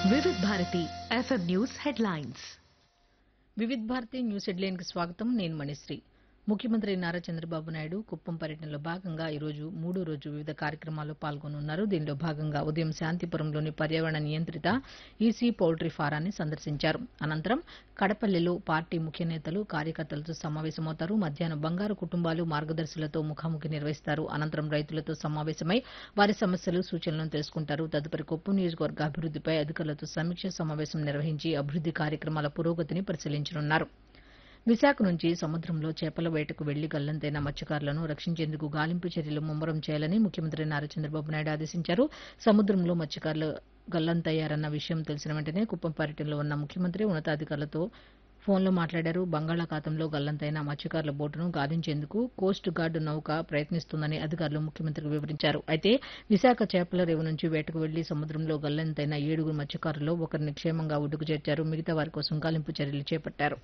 వివిధ Bharati FM news headlines Vividh Bharati news హెడ్లైన్కి స్వాగతం నేను మణిశ్రీ ముఖ్యమంత్రి నారా చంద్రబాబు నాయుడు కుప్పం పర్యటనలో భాగంగా ఈరోజు మూడో రోజు వివిధ కార్యక్రమాల్లో పాల్గొనున్నారు దీనిలో భాగంగా ఉదయం శాంతిపురంలోని పర్యావరణ నియంత్రిత ఈసీ పౌల్ట్రీ ఫారాన్ని సందర్శించారు అనంతరం కడపల్లిలో పార్టీ ముఖ్య నేతలు కార్యకర్తలతో సమావేశమవుతారు మధ్యాహ్నం బంగారు కుటుంబాలు మార్గదర్శులతో ముఖాముఖి నిర్వహిస్తారు అనంతరం రైతులతో సమావేశమై వారి సమస్యలు సూచనలను తెలుసుకుంటారు తదుపరి కుప్పం నియోజకవర్గ అభివృద్దిపై అధికారులతో సమీక్ష సమావేశం నిర్వహించి అభివృద్ది కార్యక్రమాల పురోగతిని పరిశీలించనున్నారు విశాఖ నుంచి సముద్రంలో చేపల వేటకు వెళ్లి గల్లంతైన మత్స్యకారులను రక్షించేందుకు గాలింపు చర్యలు ముమ్మరం చేయాలని ముఖ్యమంత్రి నారా చంద్రబాబు నాయుడు ఆదేశించారు సముద్రంలో మత్స్యకారులు గల్లంతయ్యారన్న విషయం తెలిసిన వెంటనే కుప్పం పర్యటనలో ఉన్న ముఖ్యమంత్రి ఉన్నతాధికారులతో ఫోన్లో మాట్లాడారు బంగాళాఖాతంలో గల్లంతైన మత్స్యకారుల బోటును గాలించేందుకు కోస్ట్ గార్డు నౌక ప్రయత్నిస్తుందని అధికారులు ముఖ్యమంత్రికి వివరించారు అయితే విశాఖ చేపల రేవు నుంచి వేటకు వెళ్లి సముద్రంలో గల్లంతైన ఏడుగురు మత్స్యకారుల్లో ఒకరిని క్షేమంగా ఒడ్డుకు చేర్చారు మిగతా వారి కోసం గాలింపు చర్యలు చేపట్టారు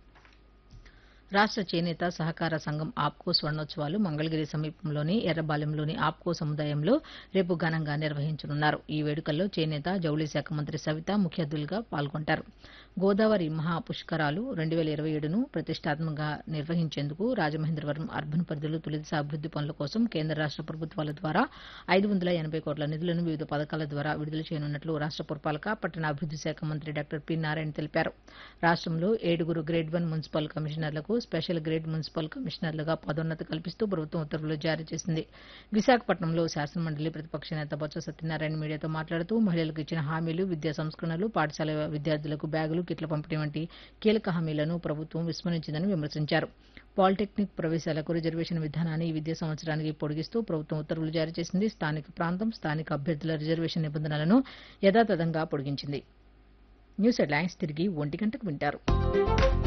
రాష్ట చేనేత సహకార సంఘం ఆప్కో స్వర్ణోత్సవాలు మంగళగిరి సమీపంలోని ఎర్రబాలెంలోని ఆప్కో సముదాయంలో రేపు ఘనంగా నిర్వహించనున్నారు ఈ వేడుకల్లో చేనేత జౌళి శాఖ మంత్రి సవిత ముఖ్య అతిథులుగా పాల్గొంటారు గోదావరి మహా పుష్కరాలు రెండు వేల ఇరవై ఏడును ప్రతిష్టాత్మకంగా నిర్వహించేందుకు రాజమహేంద్రవరం అర్బన్ పరిధిలో తొలిదశ అభివృద్ది పనుల కోసం కేంద్ర రాష్ట ప్రభుత్వాల ద్వారా ఐదు వందల ఎనభై కోట్ల నిధులను వివిధ పథకాల ద్వారా విడుదల చేయనున్నట్లు రాష్ట పురపాలక పట్టణ అభివృద్ది శాఖ మంత్రి డాక్టర్ పి నారాయణ తెలిపారు రాష్ట్రంలో ఏడుగురు గ్రేడ్ వన్ మున్సిపల్ కమిషనర్లకు స్పెషల్ గ్రేడ్ మున్సిపల్ కమిషనర్లుగా పదోన్నతి కల్పిస్తూ ప్రభుత్వం ఉత్తర్వులు జారీ చేసింది విశాఖపట్నంలో శాసనమండలి ప్రతిపక్ష నేత బొత్స సత్యనారాయణ మీడియాతో మాట్లాడుతూ మహిళలకు ఇచ్చిన హామీలు విద్యా సంస్కరణలు పాఠశాల విద్యార్థులకు బ్యాగులు కిట్ల పంపిణీ వంటి కీలక హామీలను ప్రభుత్వం విస్మరించిందని విమర్శించారు పాలిటెక్నిక్ ప్రవేశాలకు రిజర్వేషన్ విధానాన్ని ఈ విద్యా సంవత్సరానికి పొడిగిస్తూ ప్రభుత్వం ఉత్తర్వులు జారీ చేసింది స్థానిక ప్రాంతం స్థానిక అభ్యర్థుల రిజర్వేషన్ నిబంధనలను యథాతథంగా పొడిగించింది న్యూస్ హెడ్లైన్స్ తిరిగి ఒంటి గంటకు వింటారు